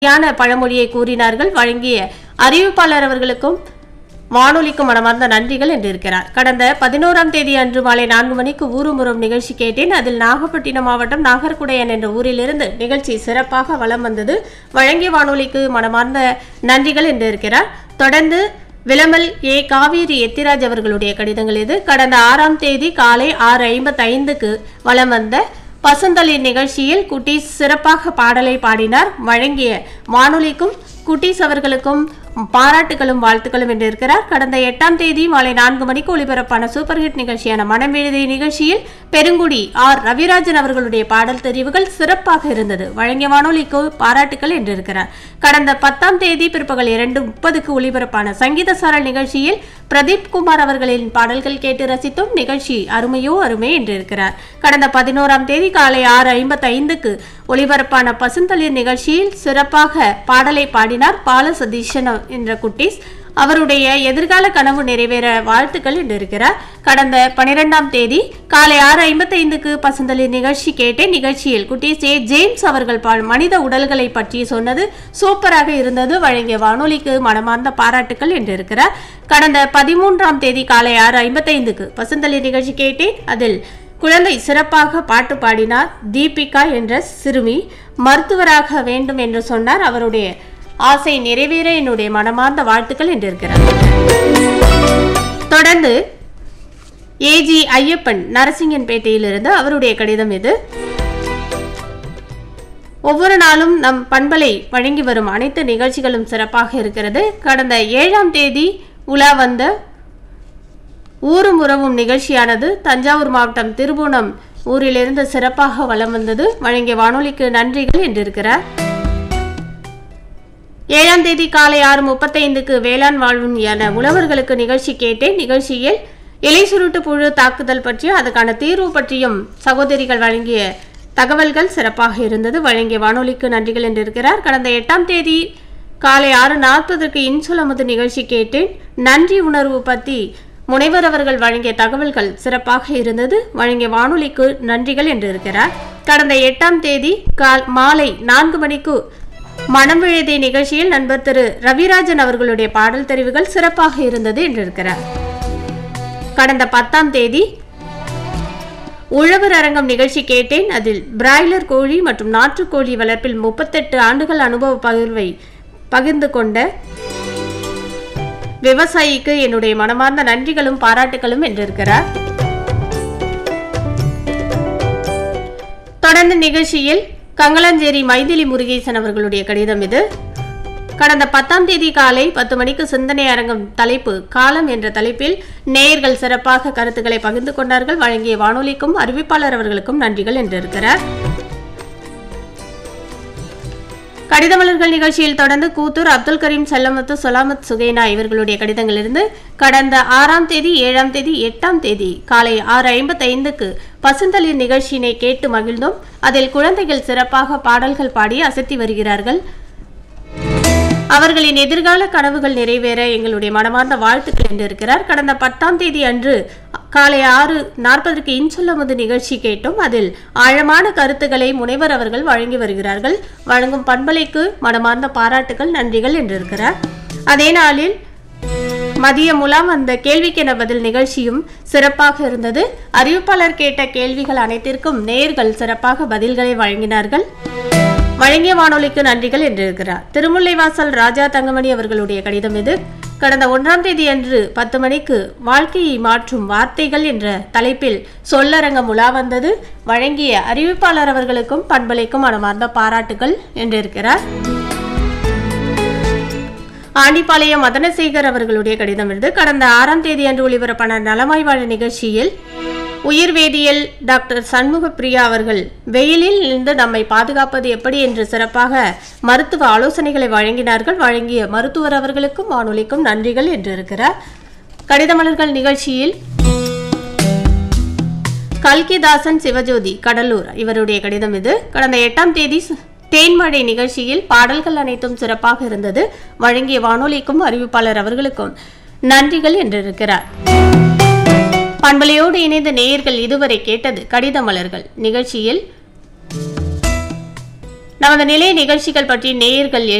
சரியான பழமொழியை கூறினார்கள் வழங்கிய அறிவிப்பாளர் அவர்களுக்கும் வானொலிக்கும் மனமார்ந்த நன்றிகள் என்றிருக்கிறார் கடந்த பதினோராம் தேதி அன்று மாலை நான்கு மணிக்கு ஊருமுறம் நிகழ்ச்சி கேட்டேன் அதில் நாகப்பட்டினம் மாவட்டம் நாகர்குடையன் என்ற ஊரிலிருந்து நிகழ்ச்சி சிறப்பாக வலம் வந்தது வழங்கிய வானொலிக்கு மனமார்ந்த நன்றிகள் என்றிருக்கிறார் தொடர்ந்து விளமல் ஏ காவேரி எத்திராஜ் அவர்களுடைய கடிதங்கள் இது கடந்த ஆறாம் தேதி காலை ஆறு ஐம்பத்தைந்துக்கு வலம் வந்த பசந்தளின் நிகழ்ச்சியில் குட்டீஸ் சிறப்பாக பாடலை பாடினார் வழங்கிய வானொலிக்கும் குட்டீஸ் அவர்களுக்கும் பாராட்டுகளும் வாழ்த்துக்களும் என்றிருக்கிறார் கடந்த எட்டாம் தேதி மாலை நான்கு மணிக்கு ஒளிபரப்பான சூப்பர் ஹிட் நிகழ்ச்சியான மனம் எழுதிய நிகழ்ச்சியில் பெருங்குடி ஆர் ரவிராஜன் அவர்களுடைய பாடல் தெரிவுகள் சிறப்பாக இருந்தது வழங்கிய வானொலிக்கு பாராட்டுகள் என்றிருக்கிறார் கடந்த பத்தாம் தேதி பிற்பகல் இரண்டு முப்பதுக்கு ஒளிபரப்பான சங்கீத சாரல் நிகழ்ச்சியில் பிரதீப் குமார் அவர்களின் பாடல்கள் கேட்டு ரசித்தும் நிகழ்ச்சி அருமையோ அருமை என்றிருக்கிறார் கடந்த பதினோராம் தேதி காலை ஆறு ஐம்பத்தைந்துக்கு ஒளிபரப்பான பசுந்தளிர் நிகழ்ச்சியில் சிறப்பாக பாடலை பாடினார் பால சதீஷன் என்ற குட்டீஸ் அவருடைய எதிர்கால கனவு நிறைவேற வாழ்த்துக்கள் என்றிருக்கிறார் கடந்த பனிரெண்டாம் தேதி காலை ஆறு ஐம்பத்தைந்துக்கு பசந்தளிர் நிகழ்ச்சி கேட்டேன் நிகழ்ச்சியில் குட்டீஸ் ஏ ஜேம்ஸ் அவர்கள் பால் மனித உடல்களை பற்றி சொன்னது சூப்பராக இருந்தது வழங்கிய வானொலிக்கு மனமார்ந்த பாராட்டுக்கள் என்றிருக்கிறார் கடந்த பதிமூன்றாம் தேதி காலை ஆறு ஐம்பத்தைந்துக்கு பசந்தளிர் நிகழ்ச்சி கேட்டேன் அதில் குழந்தை சிறப்பாக பாட்டு பாடினார் தீபிகா என்ற சிறுமி மருத்துவராக வேண்டும் என்று சொன்னார் அவருடைய ஆசை நிறைவேற என்னுடைய மனமார்ந்த வாழ்த்துக்கள் என்றிருக்கிறார் தொடர்ந்து ஏஜி ஐயப்பன் நரசிங்கன்பேட்டையிலிருந்து அவருடைய கடிதம் இது ஒவ்வொரு நாளும் நம் பண்பலை வழங்கி வரும் அனைத்து நிகழ்ச்சிகளும் சிறப்பாக இருக்கிறது கடந்த ஏழாம் தேதி உலா வந்த ஊரும் உறவும் நிகழ்ச்சியானது தஞ்சாவூர் மாவட்டம் திருபுவனம் ஊரிலிருந்து சிறப்பாக வலம் வந்தது வழங்கிய வானொலிக்கு நன்றிகள் என்றிருக்கிறார் ஏழாம் தேதி காலை ஆறு முப்பத்தைந்துக்கு வேளாண் வாழ்வும் என உழவர்களுக்கு நிகழ்ச்சி கேட்டேன் நிகழ்ச்சியில் இலை சுருட்டு புழு தாக்குதல் பற்றியும் அதுக்கான தீர்வு பற்றியும் சகோதரிகள் வழங்கிய தகவல்கள் சிறப்பாக இருந்தது வழங்கிய வானொலிக்கு நன்றிகள் என்றிருக்கிறார் கடந்த எட்டாம் தேதி காலை ஆறு நாற்பதற்கு இன்சொலமுது நிகழ்ச்சி கேட்டேன் நன்றி உணர்வு பற்றி முனைவர் அவர்கள் வழங்கிய தகவல்கள் சிறப்பாக இருந்தது வழங்கிய வானொலிக்கு நன்றிகள் என்றிருக்கிறார் கடந்த எட்டாம் தேதி கால் மாலை நான்கு மணிக்கு மனம் எழுதிய நிகழ்ச்சியில் நண்பர் திரு ரவிராஜன் அவர்களுடைய பாடல் தெரிவுகள் சிறப்பாக இருந்தது என்றிருக்கிறார் கடந்த பத்தாம் தேதி உழவர் அரங்கம் நிகழ்ச்சி கேட்டேன் அதில் பிராய்லர் கோழி மற்றும் நாட்டுக்கோழி வளர்ப்பில் முப்பத்தெட்டு ஆண்டுகள் அனுபவ பகிர்வை பகிர்ந்து கொண்ட விவசாயிக்கு என்னுடைய மனமார்ந்த நன்றிகளும் பாராட்டுகளும் என்றிருக்கிறார் தொடர்ந்து நிகழ்ச்சியில் கங்கலாஞ்சேரி மைதிலி முருகேசன் அவர்களுடைய கடிதம் இது கடந்த பத்தாம் தேதி காலை பத்து மணிக்கு சிந்தனை அரங்கம் தலைப்பு காலம் என்ற தலைப்பில் நேயர்கள் சிறப்பாக கருத்துக்களை பகிர்ந்து கொண்டார்கள் வழங்கிய வானொலிக்கும் அறிவிப்பாளர் அவர்களுக்கும் நன்றிகள் என்றிருக்கிறார் கடிதமலர்கள் நிகழ்ச்சியில் தொடர்ந்து கூத்தூர் அப்துல் கரீம் செல்லமுத்து சொலாமத் சுகைனா இவர்களுடைய கடிதங்களிலிருந்து கடந்த ஆறாம் தேதி ஏழாம் தேதி எட்டாம் தேதி காலை ஆறு ஐம்பத்தைந்துக்கு பசுந்தளிர் நிகழ்ச்சியினை கேட்டு மகிழ்ந்தோம் அதில் குழந்தைகள் சிறப்பாக பாடல்கள் பாடி அசத்தி வருகிறார்கள் அவர்களின் எதிர்கால கனவுகள் நிறைவேற எங்களுடைய மனமார்ந்த வாழ்த்துக்கள் என்றிருக்கிறார் கடந்த பத்தாம் தேதி அன்று காலை ஆறு நாற்பதற்கு இன்சொல்லமுது நிகழ்ச்சி கேட்டோம் அதில் ஆழமான கருத்துக்களை முனைவர் அவர்கள் வழங்கி வருகிறார்கள் வழங்கும் பண்பலைக்கு மனமார்ந்த பாராட்டுகள் நன்றிகள் என்றிருக்கிறார் அதே நாளில் மதிய முலாம் அந்த கேள்விக்கென பதில் நிகழ்ச்சியும் சிறப்பாக இருந்தது அறிவிப்பாளர் கேட்ட கேள்விகள் அனைத்திற்கும் நேர்கள் சிறப்பாக பதில்களை வழங்கினார்கள் வழங்கிய வானொலிக்கு நன்றிகள் என்றிருக்கிறார் திருமுல்லைவாசல் ராஜா தங்கமணி அவர்களுடைய கடிதம் இது கடந்த ஒன்றாம் தேதி அன்று பத்து மணிக்கு வாழ்க்கையை மாற்றும் வார்த்தைகள் என்ற தலைப்பில் சொல்லரங்கம் உலா வந்தது வழங்கிய அறிவிப்பாளர் அவர்களுக்கும் பண்பலைக்கும் மனமார்ந்த பாராட்டுகள் என்றிருக்கிறார் ஆண்டிப்பாளையம் மதனசேகர் அவர்களுடைய கடிதம் இருந்து கடந்த ஆறாம் தேதி அன்று ஒளிபரப்பான நலமாய் வாழ நிகழ்ச்சியில் உயிர் வேதியியல் டாக்டர் சண்முக பிரியா அவர்கள் வெயிலில் இருந்து நம்மை பாதுகாப்பது எப்படி என்று சிறப்பாக மருத்துவ ஆலோசனைகளை வழங்கினார்கள் வழங்கிய மருத்துவர் அவர்களுக்கும் வானொலிக்கும் நன்றிகள் என்றிருக்கிறார் கடிதமலர்கள் நிகழ்ச்சியில் கல்கிதாசன் சிவஜோதி கடலூர் இவருடைய கடிதம் இது கடந்த எட்டாம் தேதி தேன்மழை நிகழ்ச்சியில் பாடல்கள் அனைத்தும் சிறப்பாக இருந்தது வழங்கிய வானொலிக்கும் அறிவிப்பாளர் அவர்களுக்கும் நன்றிகள் என்றிருக்கிறார் பண்பலையோடு இணைந்த நேயர்கள் இதுவரை கேட்டது கடித மலர்கள் நிகழ்ச்சியில் நமது நிலைய நிகழ்ச்சிகள் பற்றி நேயர்கள்